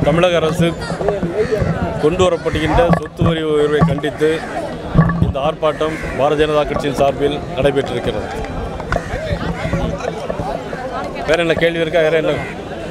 தமிழக அரசு கொண்டு வரப்படுகின்ற சொத்து வரி உயர்வை கண்டித்து இந்த ஆர்ப்பாட்டம் பாரதிய ஜனதா கட்சியின் சார்பில் நடைபெற்றிருக்கிறது வேற என்ன கேள்வி இருக்கா வேற என்ன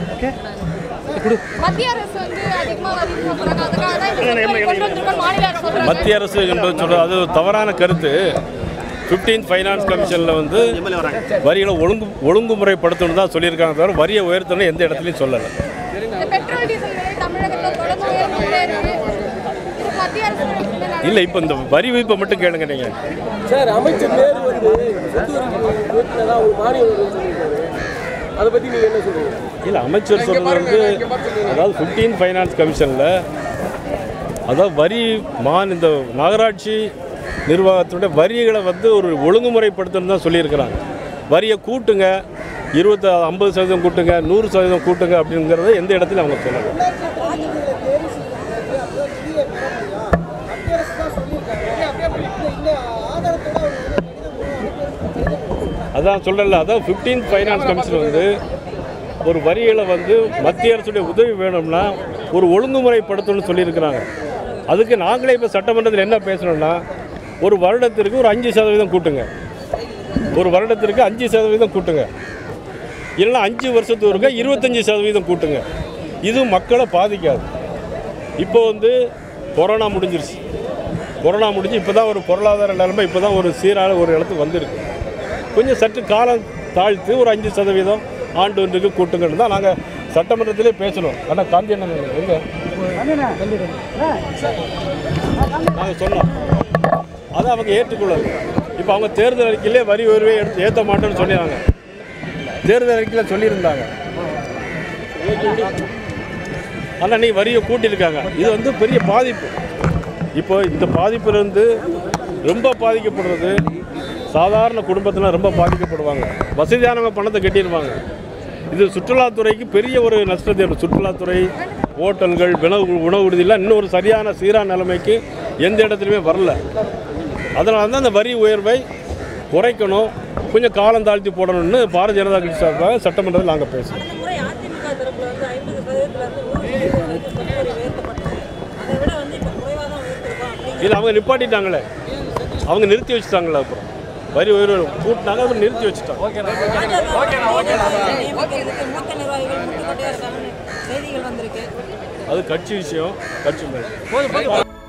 மத்திய அரசு வந்து அதிகமா வரி போடுறாங்க அதுக்காக தான் இந்த சொத்து வரி கொண்டு வந்திருக்கோம் மாநில அரசு சொல்றாங்க மத்திய அரசு என்று சொல்றது அது ஒரு தவறான கருத்து 15th ஃபைனான்ஸ் கமிஷனில் வந்து வரிகளை ஒழுங்கு ஒழுங்குமுறைப்படுத்தணும் தான் சொல்லியிருக்காங்க தவிர வரியை உயர்த்தணும் எந்த இடத்துலையும் சொல்லலை இந்த பெட்ரோல் டீசல் விலை தமிழகத்தில் தொடர்ந்து உயர்ந்துட்டே இருக்கு இது மத்திய அரசு நடவடிக்கை. இல்லை இப்போ இந்த வரி விதிப்பை மட்டும் கேளுங்க நீங்கள் சார் அமைச்சர் நேரு வந்து சொத்து வரி உயர்த்தினதா ஒரு மானியம் வரும்னு சொல்லியிருக்காரு அதை பற்றி நீங்கள் என்ன சொல்றீங்க இல்லை அமைச்சர் சொல்றது வந்து அதாவது 15 ஃபைனான்ஸ் கமிஷனில் அதாவது வரி மான் இந்த நகராட்சி நிர்வாகத்துடைய வரிகளை வந்து ஒரு ஒழுங்குமுறைப்படுத்தணும் தான் சொல்லியிருக்கிறாங்க வரியை கூட்டுங்க இருபத்தி ஐம்பது சதவீதம் கூட்டுங்க நூறு சதவீதம் கூட்டுங்க அப்படிங்கிறத எந்த இடத்துலையும் அவங்க சொல்லலை அதான் சொல்லல அதான் 15th ஃபைனான்ஸ் கமிஷன் வந்து ஒரு வரிகளை வந்து மத்திய அரசுடைய உதவி வேணும்னா ஒரு ஒழுங்குமுறைப்படுத்தணும்னு சொல்லியிருக்கிறாங்க அதுக்கு நாங்களே இப்போ சட்டமன்றத்தில் என்ன பேசணும்னா ஒரு வருடத்திற்கு ஒரு அஞ்சு சதவீதம் கூட்டுங்க ஒரு வருடத்திற்கு அஞ்சு சதவீதம் கூட்டுங்க இல்லைன்னா அஞ்சு வருஷத்துக்கு ஒருக்க இருபத்தஞ்சி சதவீதம் கூட்டுங்க இது மக்களை பாதிக்காது இப்போ வந்து கொரோனா முடிஞ்சிருச்சு கொரோனா முடிஞ்சு இப்போ தான் ஒரு பொருளாதார நிலைமை இப்போ தான் ஒரு சீரான ஒரு இடத்துக்கு வந்திருக்கு கொஞ்சம் சற்று காலம் தாழ்த்து ஒரு அஞ்சு சதவீதம் ஆண்டு ஒன்றுக்கு கூட்டுங்கன்னு தான் நாங்கள் சட்டமன்றத்திலே பேசணும் ஆனால் காந்தி அண்ணன் எங்க நாங்கள் சொன்னோம் அதை அவங்க ஏற்றுக்கொள்ளல இப்போ அவங்க தேர்தல் அறிக்கையிலே வரி உயர்வை எடுத்து ஏற்ற மாட்டோம்னு சொல்லிடுறாங்க தேர்தல் அறிக்கையில் சொல்லியிருந்தாங்க ஆனால் நீ வரியை கூட்டியிருக்காங்க இது வந்து பெரிய பாதிப்பு இப்போ இந்த பாதிப்பிலிருந்து ரொம்ப பாதிக்கப்படுறது சாதாரண குடும்பத்தில் ரொம்ப பாதிக்கப்படுவாங்க வசதியானவங்க பணத்தை கட்டிடுவாங்க இது சுற்றுலாத்துறைக்கு பெரிய ஒரு நஷ்டத்தை ஏற்படும். சுற்றுலாத்துறை ஹோட்டல்கள் உணவு உணவு விடுதியெல்லாம் இன்னும் ஒரு சரியான சீரான நிலைமைக்கு எந்த இடத்துலையுமே வரல அதனால தான் அந்த வரி உயர்வை குறைக்கணும் கொஞ்சம் காலம் தாழ்த்தி போடணும்னு பாரதிய ஜனதா கட்சி சார்பாக சட்டமன்றத்தில் நாங்கள் பேசுகிறோம் கடந்த முறை அதிமுக தரப்புல வந்து ஐம்பது சதவீதத்துல இருந்து நூறு சதவீதம் வரைக்கும் சொத்து வரி உயர்த்தப்பட்டது அதை விட வந்து இப்போ குறைவாக தான் உயர்த்திருக்கோம் அப்படிங்கிற இல்லை அவங்க நிப்பாட்டிட்டாங்களே அவங்க நிறுத்தி வச்சுட்டாங்களே அப்புறம் வரி உயர்வு கூட்டினாங்க அப்புறம் நிறுத்தி வச்சுட்டாங்க நியமிக்கிறதுக்கு மூத்த நிர்வாகிகள் முட்டுக்கட்டையாக இருக்காங்கன்னு செய்திகள் வந்திருக்கு அது கட்சி விஷயம் கட்சி மேலே